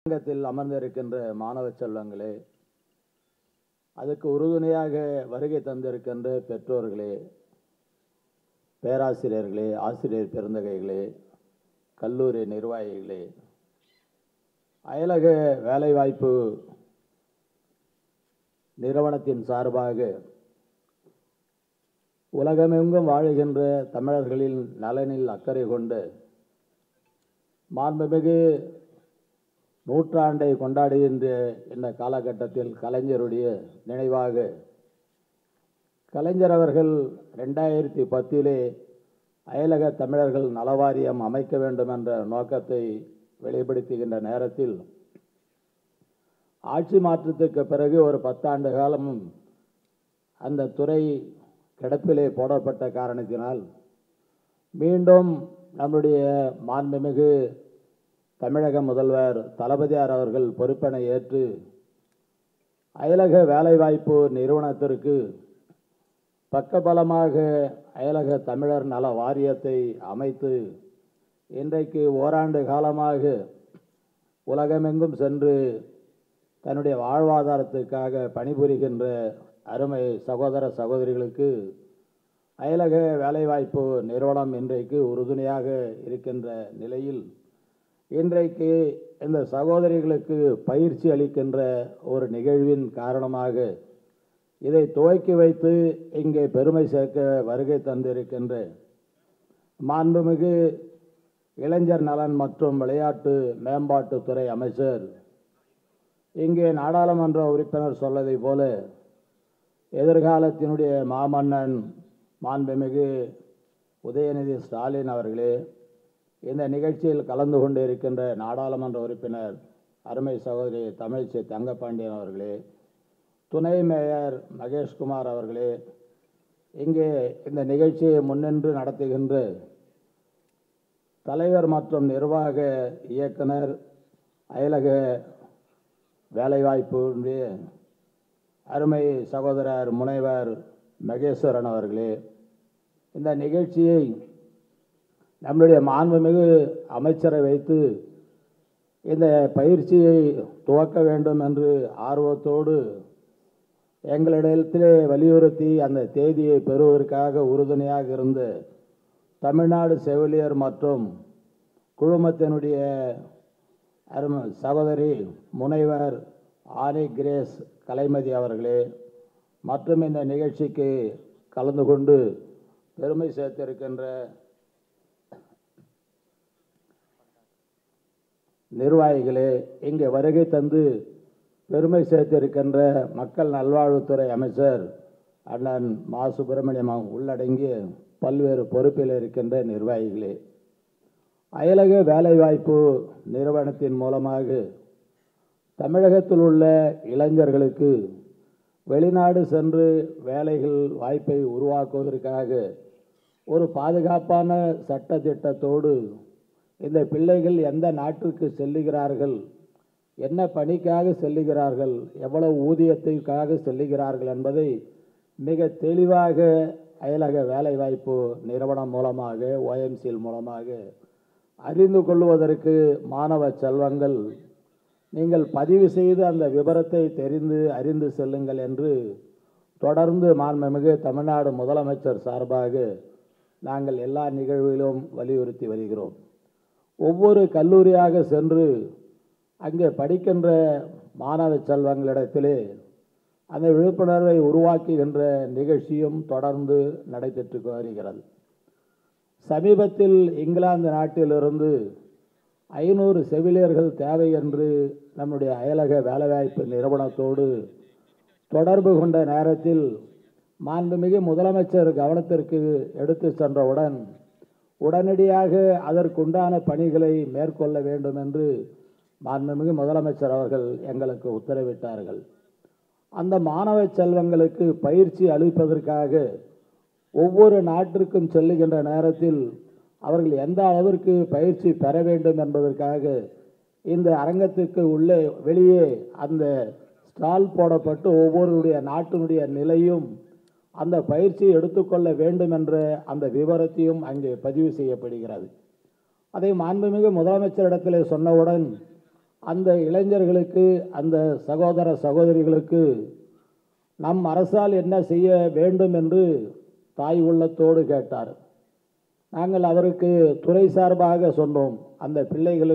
அரங்கத்தில் அமர்ந்திருக்கின்ற மாணவ செல்வங்களே அதுக்கு உறுதுணையாக வருகை தந்திருக்கின்ற பெற்றோர்களே பேராசிரியர்களே ஆசிரியர் பெருந்தகைகளே கல்லூரி நிர்வாகிகளே அயலக வேலைவாய்ப்பு நிறுவனத்தின் சார்பாக உலகமெங்கும் வாழுகின்ற தமிழர்களின் நலனில் அக்கறை கொண்டு மாண்புமிகு நூற்றாண்டை கொண்டாடுகின்ற இந்த காலகட்டத்தில் கலைஞருடைய நினைவாக கலைஞர் அவர்கள் ரெண்டாயிரத்தி பத்திலே அயலக தமிழர்கள் நலவாரியம் அமைக்க வேண்டும் என்ற நோக்கத்தை வெளிப்படுத்துகின்ற நேரத்தில் ஆட்சி மாற்றத்துக்கு பிறகு ஒரு பத்தாண்டு காலமும் அந்த துறை கிடப்பிலே போடப்பட்ட காரணத்தினால் மீண்டும் நம்முடைய மாண்புமிகு தமிழக முதல்வர் தளபதியார் அவர்கள் பொறுப்பினை ஏற்று அயலக வேலைவாய்ப்பு நிறுவனத்திற்கு பக்கபலமாக அயலக தமிழர் நல வாரியத்தை அமைத்து இன்றைக்கு ஓராண்டு காலமாக உலகமெங்கும் சென்று தன்னுடைய வாழ்வாதாரத்துக்காக பணிபுரிகின்ற அருமை சகோதர சகோதரிகளுக்கு அயலக வேலைவாய்ப்பு நிறுவனம் இன்றைக்கு உறுதுணையாக இருக்கின்ற நிலையில் இன்றைக்கு இந்த சகோதரிகளுக்கு பயிற்சி அளிக்கின்ற ஒரு நிகழ்வின் காரணமாக இதை துவக்கி வைத்து இங்கே பெருமை சேர்க்க வருகை தந்திருக்கின்ற மாண்புமிகு இளைஞர் நலன் மற்றும் விளையாட்டு மேம்பாட்டுத்துறை அமைச்சர் இங்கே நாடாளுமன்ற உறுப்பினர் சொல்லதை போல எதிர்காலத்தினுடைய மாமன்னன் மாண்புமிகு உதயநிதி ஸ்டாலின் அவர்களே இந்த நிகழ்ச்சியில் கலந்து கொண்டு இருக்கின்ற நாடாளுமன்ற உறுப்பினர் அருமை சகோதரி தமிழ்ச்சி தங்கப்பாண்டியன் அவர்களே துணை மேயர் மகேஷ்குமார் அவர்களே இங்கே இந்த நிகழ்ச்சியை முன்னின்று நடத்துகின்ற தலைவர் மற்றும் நிர்வாக இயக்குனர் அயலக வேலைவாய்ப்புடைய அருமை சகோதரர் முனைவர் மகேஸ்வரன் அவர்களே இந்த நிகழ்ச்சியை நம்முடைய மாண்புமிகு அமைச்சரை வைத்து இந்த பயிற்சியை துவக்க வேண்டும் என்று ஆர்வத்தோடு எங்களிடத்திலே வலியுறுத்தி அந்த தேதியை பெறுவதற்காக உறுதுணையாக இருந்து தமிழ்நாடு செவிலியர் மற்றும் குழுமத்தினுடைய அருமை சகோதரி முனைவர் ஆனி கிரேஸ் கலைமதி அவர்களே மற்றும் இந்த நிகழ்ச்சிக்கு கலந்து கொண்டு பெருமை சேர்த்திருக்கின்ற நிர்வாகிகளே இங்கே வருகை தந்து பெருமை சேர்த்திருக்கின்ற மக்கள் நல்வாழ்வுத்துறை அமைச்சர் அண்ணன் மா சுப்பிரமணியம் உள்ளடங்கிய பல்வேறு பொறுப்பில் இருக்கின்ற நிர்வாகிகளே அயலக வேலைவாய்ப்பு நிறுவனத்தின் மூலமாக தமிழகத்தில் உள்ள இளைஞர்களுக்கு வெளிநாடு சென்று வேலைகள் வாய்ப்பை உருவாக்குவதற்காக ஒரு பாதுகாப்பான சட்ட திட்டத்தோடு இந்த பிள்ளைகள் எந்த நாட்டிற்கு செல்லுகிறார்கள் என்ன பணிக்காக செல்லுகிறார்கள் எவ்வளவு ஊதியத்திற்காக செல்லுகிறார்கள் என்பதை மிக தெளிவாக அயலக வேலைவாய்ப்பு நிறுவனம் மூலமாக ஓஎம்சிஎல் மூலமாக அறிந்து கொள்வதற்கு மாணவ செல்வங்கள் நீங்கள் பதிவு செய்து அந்த விவரத்தை தெரிந்து அறிந்து செல்லுங்கள் என்று தொடர்ந்து மாண்புமிகு தமிழ்நாடு முதலமைச்சர் சார்பாக நாங்கள் எல்லா நிகழ்வுகளிலும் வலியுறுத்தி வருகிறோம் ஒவ்வொரு கல்லூரியாக சென்று அங்கே படிக்கின்ற மாணவ செல்வங்களிடத்திலே அந்த விழிப்புணர்வை உருவாக்குகின்ற நிகழ்ச்சியும் தொடர்ந்து நடைபெற்று வருகிறது சமீபத்தில் இங்கிலாந்து நாட்டிலிருந்து ஐநூறு செவிலியர்கள் தேவை என்று நம்முடைய அயலக வேலைவாய்ப்பு நிறுவனத்தோடு தொடர்பு கொண்ட நேரத்தில் மாண்புமிகு முதலமைச்சர் கவனத்திற்கு எடுத்து சென்றவுடன் உடனடியாக அதற்குண்டான பணிகளை மேற்கொள்ள வேண்டும் என்று மாண்புமிகு முதலமைச்சர் அவர்கள் எங்களுக்கு உத்தரவிட்டார்கள் அந்த மாணவ செல்வங்களுக்கு பயிற்சி அளிப்பதற்காக ஒவ்வொரு நாட்டிற்கும் செல்லுகின்ற நேரத்தில் அவர்கள் எந்த அளவிற்கு பயிற்சி பெற வேண்டும் என்பதற்காக இந்த அரங்கத்திற்கு உள்ளே வெளியே அந்த ஸ்டால் போடப்பட்டு ஒவ்வொருடைய நாட்டினுடைய நிலையும் அந்த பயிற்சியை எடுத்துக்கொள்ள வேண்டும் என்ற அந்த விவரத்தையும் அங்கே பதிவு செய்யப்படுகிறது அதை மாண்புமிகு முதலமைச்சரிடத்தில் சொன்னவுடன் அந்த இளைஞர்களுக்கு அந்த சகோதர சகோதரிகளுக்கு நம் அரசால் என்ன செய்ய வேண்டும் என்று தாய் உள்ளத்தோடு கேட்டார் நாங்கள் அவருக்கு துறை சார்பாக சொன்னோம் அந்த பிள்ளைகள்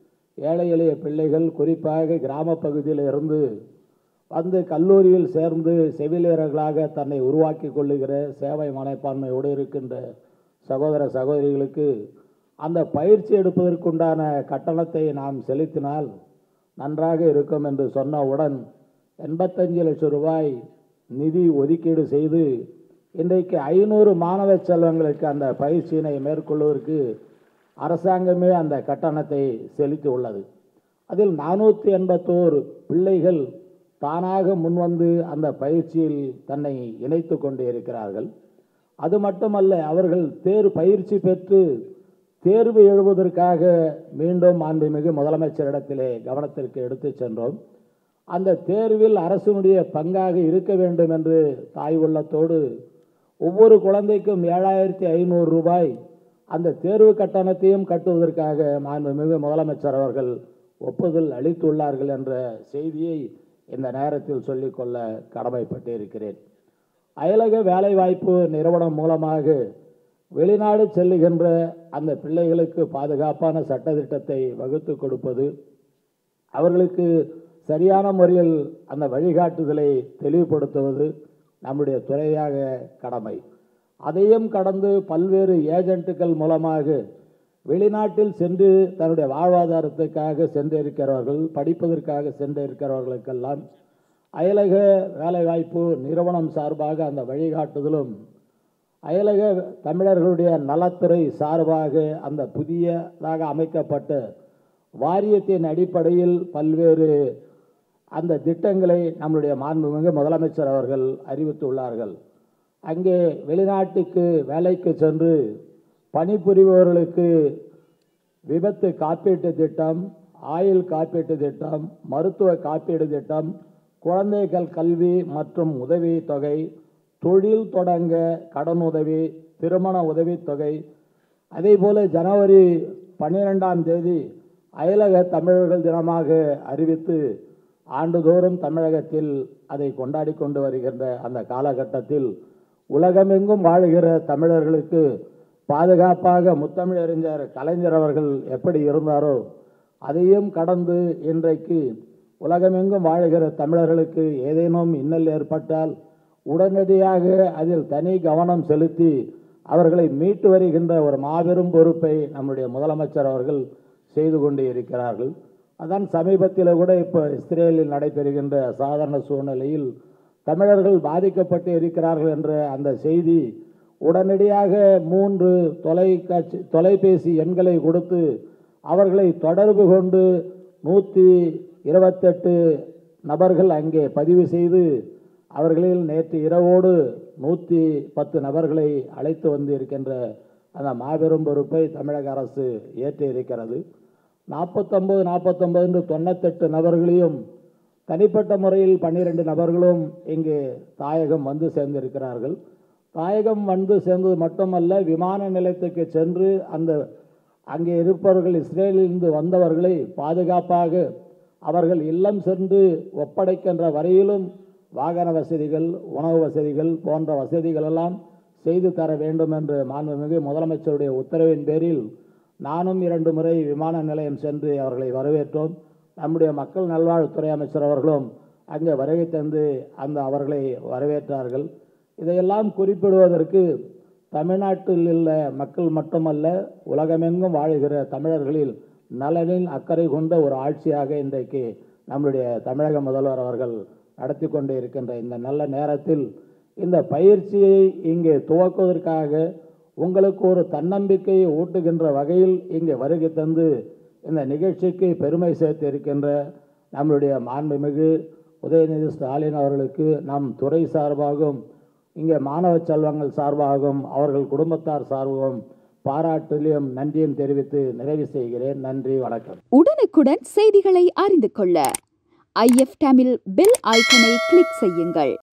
ஏழை எளிய பிள்ளைகள் குறிப்பாக கிராம பகுதியில் இருந்து வந்து கல்லூரியில் சேர்ந்து செவிலியர்களாக தன்னை உருவாக்கி கொள்ளுகிற சேவை மனப்பான்மையோடு இருக்கின்ற சகோதர சகோதரிகளுக்கு அந்த பயிற்சி எடுப்பதற்குண்டான கட்டணத்தை நாம் செலுத்தினால் நன்றாக இருக்கும் என்று சொன்னவுடன் எண்பத்தஞ்சு லட்சம் ரூபாய் நிதி ஒதுக்கீடு செய்து இன்றைக்கு ஐநூறு மாணவ செல்வங்களுக்கு அந்த பயிற்சியினை மேற்கொள்வதற்கு அரசாங்கமே அந்த கட்டணத்தை செலுத்தி உள்ளது அதில் நானூற்றி எண்பத்தோரு பிள்ளைகள் தானாக முன்வந்து அந்த பயிற்சியில் தன்னை இணைத்து கொண்டு இருக்கிறார்கள் அது மட்டுமல்ல அவர்கள் தேர் பயிற்சி பெற்று தேர்வு எழுவதற்காக மீண்டும் மாண்புமிகு முதலமைச்சரிடத்திலே கவனத்திற்கு எடுத்துச் சென்றோம் அந்த தேர்வில் அரசினுடைய பங்காக இருக்க வேண்டும் என்று தாய் உள்ளத்தோடு ஒவ்வொரு குழந்தைக்கும் ஏழாயிரத்தி ஐநூறு ரூபாய் அந்த தேர்வு கட்டணத்தையும் கட்டுவதற்காக மாண்புமிகு முதலமைச்சர் அவர்கள் ஒப்புதல் அளித்துள்ளார்கள் என்ற செய்தியை இந்த நேரத்தில் சொல்லிக்கொள்ள கடமைப்பட்டிருக்கிறேன் அயலக வேலைவாய்ப்பு நிறுவனம் மூலமாக வெளிநாடு செல்லுகின்ற அந்த பிள்ளைகளுக்கு பாதுகாப்பான சட்டத்திட்டத்தை வகுத்து கொடுப்பது அவர்களுக்கு சரியான முறையில் அந்த வழிகாட்டுதலை தெளிவுபடுத்துவது நம்முடைய துறையாக கடமை அதையும் கடந்து பல்வேறு ஏஜென்ட்டுகள் மூலமாக வெளிநாட்டில் சென்று தன்னுடைய வாழ்வாதாரத்துக்காக சென்றிருக்கிறவர்கள் படிப்பதற்காக சென்றிருக்கிறவர்களுக்கெல்லாம் அயலக வேலைவாய்ப்பு நிறுவனம் சார்பாக அந்த வழிகாட்டுதலும் அயலக தமிழர்களுடைய நலத்துறை சார்பாக அந்த புதியதாக அமைக்கப்பட்ட வாரியத்தின் அடிப்படையில் பல்வேறு அந்த திட்டங்களை நம்முடைய மாண்புமிகு முதலமைச்சர் அவர்கள் அறிவித்துள்ளார்கள் அங்கே வெளிநாட்டுக்கு வேலைக்கு சென்று பணிபுரிபவர்களுக்கு விபத்து காப்பீட்டு திட்டம் ஆயுள் காப்பீட்டு திட்டம் மருத்துவ காப்பீடு திட்டம் குழந்தைகள் கல்வி மற்றும் உதவி தொகை தொழில் தொடங்க கடனுதவி திருமண உதவித்தொகை அதே போல ஜனவரி பன்னிரெண்டாம் தேதி அயலக தமிழர்கள் தினமாக அறிவித்து ஆண்டுதோறும் தமிழகத்தில் அதை கொண்டாடி கொண்டு வருகின்ற அந்த காலகட்டத்தில் உலகமெங்கும் வாழுகிற தமிழர்களுக்கு பாதுகாப்பாக முத்தமிழறிஞர் கலைஞர் அவர்கள் எப்படி இருந்தாரோ அதையும் கடந்து இன்றைக்கு உலகமெங்கும் வாழுகிற தமிழர்களுக்கு ஏதேனும் இன்னல் ஏற்பட்டால் உடனடியாக அதில் தனி கவனம் செலுத்தி அவர்களை மீட்டு வருகின்ற ஒரு மாபெரும் பொறுப்பை நம்முடைய முதலமைச்சர் அவர்கள் செய்து கொண்டு இருக்கிறார்கள் அதான் சமீபத்தில் கூட இப்போ இஸ்ரேலில் நடைபெறுகின்ற சாதாரண சூழ்நிலையில் தமிழர்கள் பாதிக்கப்பட்டு இருக்கிறார்கள் என்ற அந்த செய்தி உடனடியாக மூன்று தொலைக்காட்சி தொலைபேசி எண்களை கொடுத்து அவர்களை தொடர்பு கொண்டு நூற்றி இருபத்தெட்டு நபர்கள் அங்கே பதிவு செய்து அவர்களில் நேற்று இரவோடு நூற்றி பத்து நபர்களை அழைத்து வந்து இருக்கின்ற அந்த மாபெரும் பொறுப்பை தமிழக அரசு ஏற்றி இருக்கிறது நாற்பத்தொம்பது நாற்பத்தொம்பது தொண்ணூத்தெட்டு நபர்களையும் தனிப்பட்ட முறையில் பன்னிரெண்டு நபர்களும் இங்கு தாயகம் வந்து சேர்ந்திருக்கிறார்கள் தாயகம் வந்து சேர்ந்தது மட்டுமல்ல விமான நிலையத்துக்கு சென்று அந்த அங்கே இருப்பவர்கள் இஸ்ரேலிலிருந்து வந்தவர்களை பாதுகாப்பாக அவர்கள் இல்லம் சென்று ஒப்படைக்கின்ற வரையிலும் வாகன வசதிகள் உணவு வசதிகள் போன்ற வசதிகள் எல்லாம் செய்து தர வேண்டும் என்று மாண்புமிகு முதலமைச்சருடைய உத்தரவின் பேரில் நானும் இரண்டு முறை விமான நிலையம் சென்று அவர்களை வரவேற்றோம் நம்முடைய மக்கள் நல்வாழ்வுத்துறை அமைச்சர் அவர்களும் அங்கே வருகை தந்து அந்த அவர்களை வரவேற்றார்கள் இதையெல்லாம் குறிப்பிடுவதற்கு தமிழ்நாட்டில் உள்ள மக்கள் மட்டுமல்ல உலகமெங்கும் வாழுகிற தமிழர்களில் நலனில் அக்கறை கொண்ட ஒரு ஆட்சியாக இன்றைக்கு நம்முடைய தமிழக முதல்வர் அவர்கள் நடத்தி கொண்டு இருக்கின்ற இந்த நல்ல நேரத்தில் இந்த பயிற்சியை இங்கே துவக்குவதற்காக உங்களுக்கு ஒரு தன்னம்பிக்கையை ஊட்டுகின்ற வகையில் இங்கே வருகை தந்து இந்த நிகழ்ச்சிக்கு பெருமை சேர்த்து இருக்கின்ற நம்முடைய மாண்புமிகு உதயநிதி ஸ்டாலின் அவர்களுக்கு நம் துறை சார்பாகவும் இங்கே மாணவ செல்வங்கள் சார்பாகவும் அவர்கள் குடும்பத்தார் சார்பாகவும் பாராட்டிலையும் நன்றியும் தெரிவித்து நிறைவு செய்கிறேன் நன்றி வணக்கம் உடனுக்குடன் செய்திகளை அறிந்து கொள்ள ஐஎஃப் தமிழ் பெல் ஐக்கனை கிளிக் செய்யுங்கள்